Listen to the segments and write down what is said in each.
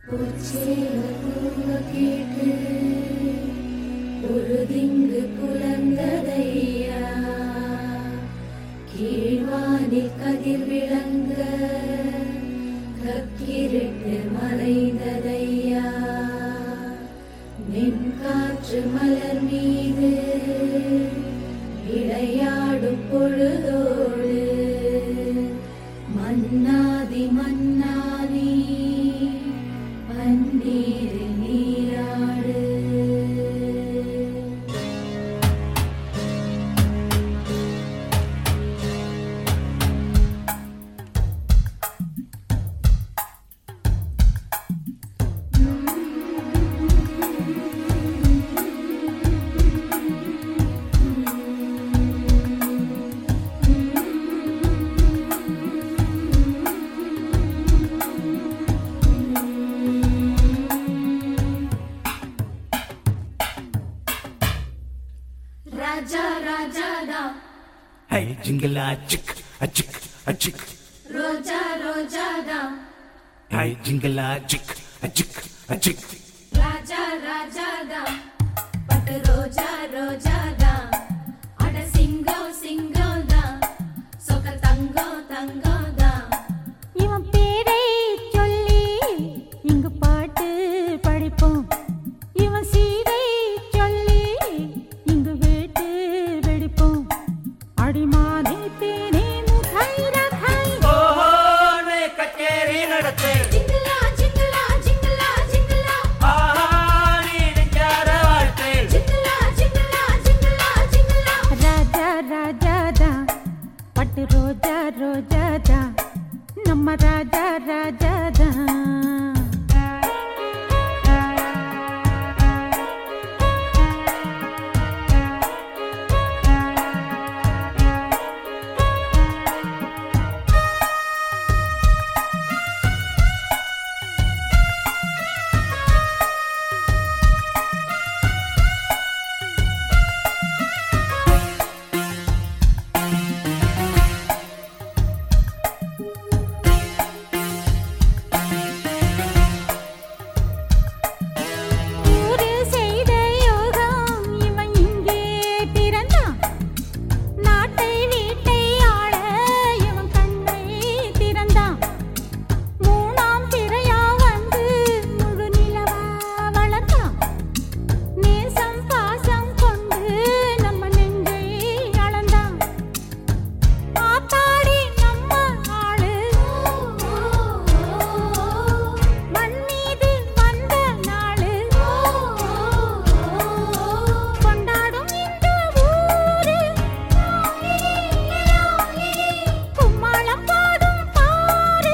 உச்சேல பூங்க கேட்டு பொழுதிங்கு புலந்ததையா கீழ்வானில் கதிர் விளங்க கக்கிருட்டு மறைந்ததையா மின்காற்று மலர் மீது விளையாடும் பொழுதோடு மன்னாதி மன்னாதி பன்னீரில் நீராடு ராஜா ராஜாடா Hey, jingle a chick, a chick, a chick. Roja ரோஜாடா Hey, jingle a chick, a chick, a chick. ராஜா ராஜாடா பட்டு ரோஜா ரோஜாடா அட சிங்கம் சிங்கம்டா சொக்க தங்கம் தங்கம்டா இவன் பேரை சொல்லி இங்கு பாட்டு படிப்போம் இவன் சீதை சொல்லி இங்கு வேட்டு வெடிப்போம் அடிமானே தேனே முகாய் ரகாய் ஓஹோ நே கச்சேரி நடத்து ஜிங்கலா ஜிங்கலா ஜிங்கலா ஜிங்கலா ஆஹா நீ நெஞ்சார வாழ்த்து ஜிங்கலா ஜிங்கலா ஜிங்கலா ஜிங்கலா ராஜா ராஜாதா பட்டு ரோஜா ரோஜாதா நம்ம ராஜா ராஜாதா ஊரு செய்த யோகம் இவன் இங்கே பிறந்தான் நாட்டை வீட்டை ஆள இவன் கண்ணை திறந்தான் மூணாம் திரையா வந்து முழு நிலவா வளர்ந்தான் நேசம் பாசம் கொண்டு நம்ம நெஞ்சை அளந்தான் ஆத்தாடி நம்ம ஆளு மண் மீது வந்த நாளு கொண்டாடும் இந்த ஊரு கும்மாளம் பாடும் பாரு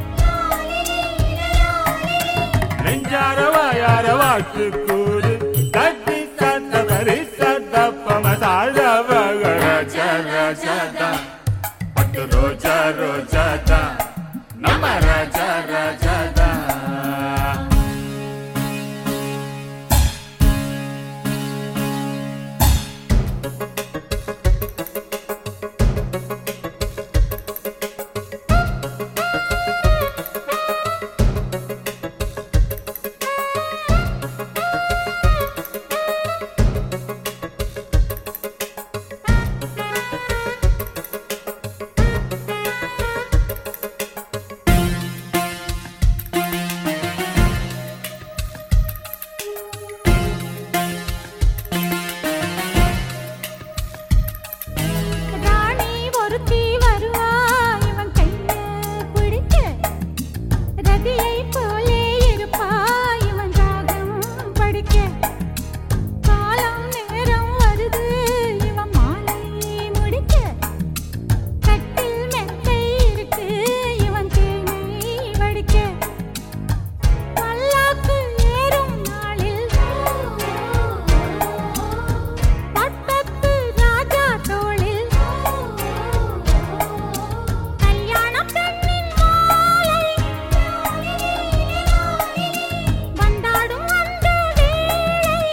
நெஞ்சார வாயார வாழ்த்து கூறு தட்டி சத்த பரி சத்த பமசாழ ராஜா ராஜாதா பட்டு ரோஜா ரோஜாதா நம்ம ராஜா ராஜாதா ராணி ஒருத்தி வருவா இவன் கைய பிடிக்க ரதியை போலே இருப்பா இவன் ராகம் படிக்க காலம் நேரம் வருது இவன் மாலை முடிக்க கட்டில் மெத்தை இருக்கு இவன் தேனை வடிக்க பல்லாக்கு ஏறும் நாளில் பட்டத்து ராஜா தோளில் கல்யாணப் பெண்ணின் மாலை வந்தாடும் அந்த வேளை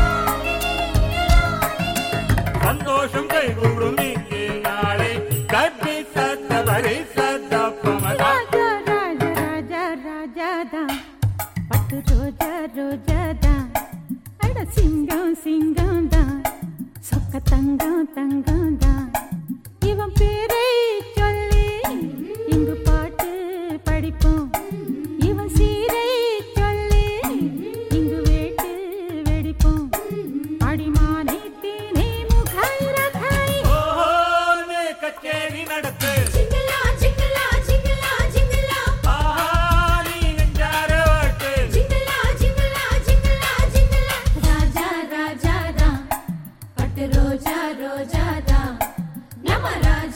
சந்தோஷம் கைகூடும் இங்கே நாளை கட்டி சத்த பரி சத்த பமதா ராஜா ராஜா ராஜா ராஜாதான் பட்டு ரோஜா ரோஜா தான் அட சிங்கம் சிங்கம் தான் சொக்க தங்கம் தங்கம் தான் இவன் பேரை சொல்லி இங்கு பாட்டு படிப்போம் இவன் சீரை சொல்லி இங்கு வேட்டு வெடிப்போம் அடிமானை தீனை முகாய் ரகாய் ஓஹோன்னு கச்சேரி நடத்து ஜிங்கலா ஜிங்கலா ஜிங்கலா ஜிங்கலா ஆஹா நீ நெஞ்சார வாட்டு ஜிங்கலா ஜிங்கலா ஜிங்கலா ஜிங்கலா ராஜா ராஜா தான் பட்டு ரோஜா ரோஜா தான் நம்ம ராஜா